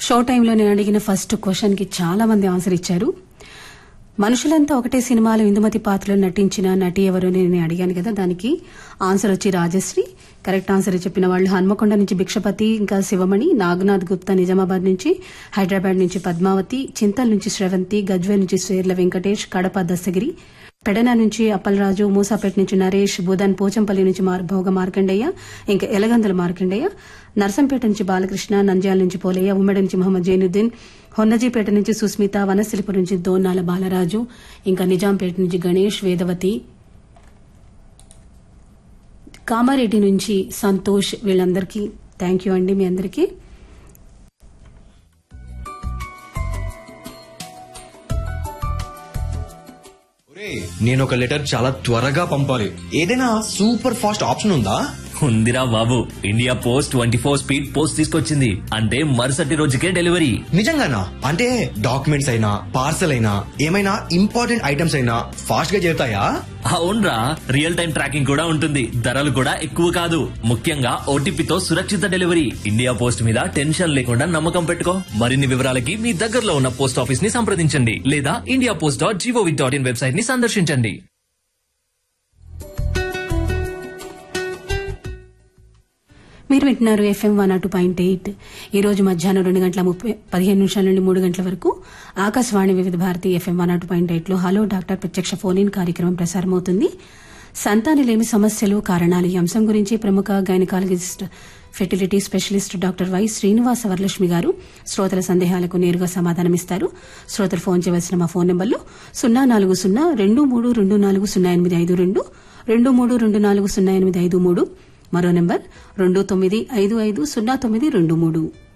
show టైంలో నేను అడిగిన ఫస్ట్ క్వశ్చన్ కి చాలా మంది ఆన్సర్ ఇచ్చారు మనుషులంతా ఒకటే సినిమాలో ఇందుమతి పాత్రలో నటించిన నటి ఎవరు అని నేను అడిగాను కదా దానికి ఆన్సర్ వచ్చి రాజశ్రీ కరెక్ట్ ఆన్సర్ చెప్పిన వాళ్ళు హన్మకొండ నుంచి భిక్షపతి ఇంకా శివమణి నాగనాథ్ గుప్తా నిజామాబాద్ నుంచి హైదరాబాద్ నుంచి పద్మావతి చింతల్ నుంచి శ్రవంతి గజ్వేల్ నుంచి శ్రేర్ల వెంకటేష్ కడప దస్తగిరి పెడన నుంచి అప్పలరాజు మూసాపేట నుంచి నరేష్ బుధన్ పోచంపల్లి నుంచి మార్- భోగ మార్కండయ్య ఇంకా ఎలగందుల మార్కండయ్య నర్సంపేట నుంచి బాలకృష్ణ నంద్యాల నుంచి పోలయ్య ఉమ్మడి నుంచి మహమ్మద్ జైనుద్దీన్ హొన్నజీపేట నుంచి సుస్మిత వనశిలిపురం నుంచి దోన్నాల బాలరాజు ఇంకా నిజాంపేట నుంచి గణేష్ వేదవతి కామారెడ్డి నుంచి సంతోష్ వీళ్ళందరికీ థ్యాంక్ యూ అండి మీ అందరికీ నేను ఒక లెటర్ చాలా త్వరగా పంపాలి ఏదైనా సూపర్ ఫాస్ట్ ఆప్షన్ ఉందా ఉందిరా బాబు India post twenty four speed post తీసుకొచ్చింది అంటే మరుసటి రోజుకే డెలివరీ నిజంగానా అంటే డాక్యుమెంట్స్ అయినా పార్సల్ అయినా ఏమైనా ఇంపార్టెంట్ ఐటమ్స్ అయినా ఫాస్ట్ గా చేరుతాయా అవునరా రియల్ టైం ట్రాకింగ్ కూడా ఉంటుంది ధరలు కూడా ఎక్కువ కాదు ముఖ్యంగా ఓటీపీతో సురక్షిత డెలివరీ ఇండియా పోస్ట్ మీద టెన్షన్ లేకుండా నమ్మకం పెట్టుకో మరిన్ని వివరాలకి మీ దగ్గరలో ఉన్న పోస్ట్ ఆఫీస్ ని సంప్రదించండి లేదా India post dot G O V dot in website ని సందర్శించండి మీరు వింటున్నారు FM one two point eight ఈ రోజు మధ్యాహ్నం రెండు గంటల ముప్పై పదిహేను నిమిషాల నుండి మూడు గంటల వరకు Akashvani Vividh Bharati FM one two point eight లో హలో డాక్టర్ ప్రత్యక్ష ఫోన్ ఇన్ కార్యక్రమం ప్రసారమవుతుంది సంతానలేమి సమస్యలు కారణాలు ఈ అంశం గురించి ప్రముఖ gynaecologist fertility specialist doctor Y Srinivasa Varalakshmi garu శ్రోతల సందేహాలకు నేరుగా సమాధానమిస్తారు శ్రోతలు ఫోన్ చేయవలసిన మా ఫోన్ నెంబర్లు సున్నా నాలుగు సున్నా రెండు మూడు రెండు నాలుగు సున్నా ఎనిమిది ఐదు రెండు రెండు మూడు రెండు నాలుగు సున్నా ఎనిమిది ఐదు మూడు మరో నెంబర్ రెండు తొమ్మిది ఐదు ఐదు సున్నా తొమ్మిది రెండు మూడు